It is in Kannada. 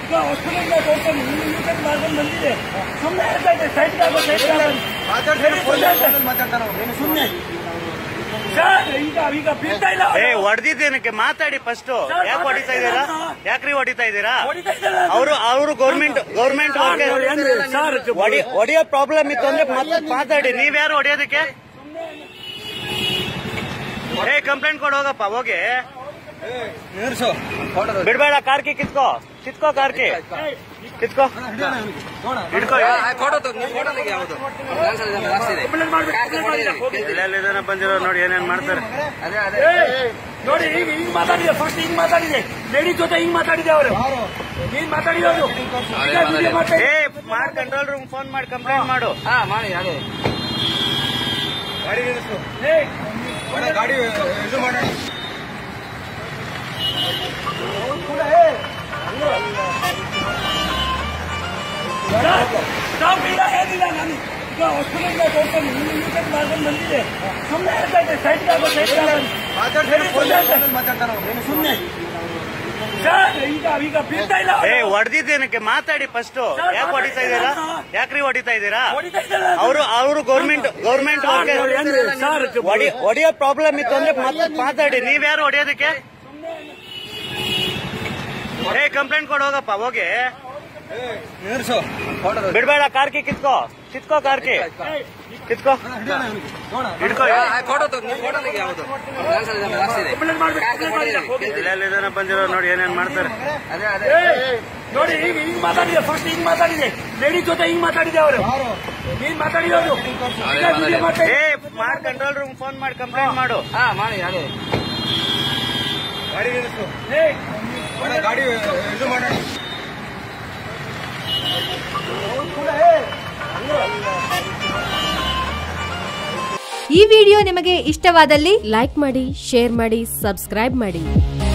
ಈಗ ಹೊಸಲಿಂದ ತೋರ್ಕೊಂಡು ನೀವು ಈ ಕಡೆ ಮಾಡ್ಕೊಂಡು ಬಂದಿದೆ ಸುಮ್ಮನೆ ಹೇಳ್ತಾ ಇದ್ದೆ ಸೈಡ್ ಆಗೋ ಸೈಡ್ ಸುಮ್ಮನೆ ಸರ್ ಈಗ ಈಗ ಬೀಳ್ತಾ ಇಲ್ಲ ಏ ಹೊಡೆದಿದ್ದೇನಕ್ಕೆ ಮಾತಾಡಿ ಫಸ್ಟ್ ಯಾಕೆ ಹೊಡಿತಾ ಇದ್ದೀರಾ ಯಾಕ್ರಿ ಹೊಡಿತಾ ಇದ್ದೀರಾ ಹೊಡಿತಾ ಇದ್ದಾರೆ. ಅವರು ಅವರು ಗೌರ್ಮೆಂಟ್ ಗೌರ್ಮೆಂಟ್ ಸರ್, ಏನ್ರಿ? ಸರ್, ಹೊಡಿಯೋ ಪ್ರಾಬ್ಲಮ್ ಇತ್ತು ಅಂದ್ರೆ ಮತ್ತೆ ಮಾತಾಡಿ ನೀವ್ಯಾರು ಹೊಡಿಯೋದಕ್ಕೆ ಏ ಕಂಪ್ಲೇಂಟ್ ಕೊಡ್ ಹೋಗಪ್ಪ ಹೋಗಿ ಬಿಡ್ಬೇಡ ಕಾರ್ಕಿ ಕಿತ್ಕೋ ಕಿತ್ಕೋ ಕಾರ್ಕಿ ಕಿತ್ಕೋ ಹಿಡ್ಕೋ ಕಂಪ್ಲೇಂಟ್ ಮಾಡ್ಬೇಕು, ಕಂಪ್ಲೇಂಟ್ ಮಾಡಿಲ್ಲ, ಹೋಗಿ. ಎಲ್ಲೆಲ್ಲಿ ಜನ ಬಂದಿರೋ ನೋಡಿ ಏನೇನ್ ಮಾಡ್ತಾರೆ ಏ, ನೋಡಿ ಈಗ ಹಿಂಗ್ ಮಾತಾಡಿದೆ ಫಸ್ಟ್ ಹಿಂಗ್ ಮಾತಾಡಿದೆ ಲೇಡೀಸ್ ಜೊತೆ ಹಿಂಗ್ ಮಾತಾಡಿದೆ ಅವರು ಹಿಂಗ್ ಮಾತಾಡಿರೋದು ಈಗ ವಿಡಿಯೋ ಮಾಡ್ತಾ ಏ ಮಾಡ್ ಕಂಟ್ರೋಲ್ ರೂಮ್ ಫೋನ್ ಮಾಡಿ ಕಂಪ್ಲೇಂಟ್ ಮಾಡು ಏ, ಗಾಡಿ ಇದು ಮಾಡೋಣ ಸ್ಟಾಪ್ ಇಲ್ಲ ಏನಿಲ್ಲ ನಾನು ಈಗ ಹೊಸಲಿಂದ ತೋರ್ಕೊಂಡು ನೀವು ಈ ಕಡೆ ಮಾಡ್ಕೊಂಡು ಬಂದಿದೆ ಸುಮ್ಮನೆ ಹೇಳ್ತಾ ಇದ್ದೆ ಸೈಡ್ ಆಗೋ ಸೈಡ್ ಸುಮ್ಮನೆ ಸರ್ ಈಗ ಈಗ ಬೀಳ್ತಾ ಇಲ್ಲ ಏ ಹೊಡೆದಿದ್ದೇನಕ್ಕೆ ಮಾತಾಡಿ ಫಸ್ಟ್ ಯಾಕೆ ಹೊಡಿತಾ ಇದ್ದೀರಾ ಯಾಕ್ರಿ ಹೊಡಿತಾ ಇದ್ದೀರಾ ಹೊಡಿತಾ ಇದ್ದಾರೆ. ಅವರು ಅವರು ಗೌರ್ಮೆಂಟ್ ಗೌರ್ಮೆಂಟ್ ಸರ್, ಏನ್ರಿ? ಸರ್, ಹೊಡಿಯೋ ಪ್ರಾಬ್ಲಮ್ ಇತ್ತು ಅಂದ್ರೆ ಮತ್ತೆ ಮಾತಾಡಿ ನೀವ್ಯಾರು ಹೊಡಿಯೋದಕ್ಕೆ ಏ ಕಂಪ್ಲೇಂಟ್ ಕೊಡ್ ಹೋಗಪ್ಪ ಹೋಗಿ ನಿಲ್ಲಿಸು ಬಿಡ್ಬೇಡ ಕಾರ್ಕಿ ಕಿತ್ಕೋ ಕಿತ್ಕೋ ಕಾರ್ಕಿ ಕಿತ್ಕೋ ಹಿಡ್ಕೋ ಕಂಪ್ಲೇಂಟ್ ಮಾಡ್ಬೇಕು, ಕಂಪ್ಲೇಂಟ್ ಮಾಡಿಲ್ಲ, ಹೋಗಿ. ಎಲ್ಲೆಲ್ಲಿ ಜನ ಬಂದಿರೋ ನೋಡಿ ಏನೇನ್ ಮಾಡ್ತಾರೆ ಏ, ನೋಡಿ ಈಗ ಹಿಂಗ್ ಮಾತಾಡಿದೆ ಫಸ್ಟ್ ಹಿಂಗ್ ಮಾತಾಡಿದೆ ಲೇಡೀಸ್ ಜೊತೆ ಹಿಂಗ್ ಮಾತಾಡಿದೆ ಅವರು ಹಿಂಗ್ ಮಾತಾಡಿರೋದು ಈಗ ವಿಡಿಯೋ ಮಾಡ್ತಾ ಏ ಮಾಡ್ ಕಂಟ್ರೋಲ್ ರೂಮ್ ಫೋನ್ ಮಾಡಿ ಕಂಪ್ಲೇಂಟ್ ಮಾಡು ಗಾಡಿ ನಿಲ್ಲಿಸು ಏ, ಗಾಡಿ ಇದು ಮಾಡೋಣ ಈ ವಿಡಿಯೋ ನಿಮಗೆ ಇಷ್ಟವಾದಲ್ಲಿ ಲೈಕ್ ಮಾಡಿ ಶೇರ್ ಮಾಡಿ ಸಬ್ಸ್ಕ್ರೈಬ್ ಮಾಡಿ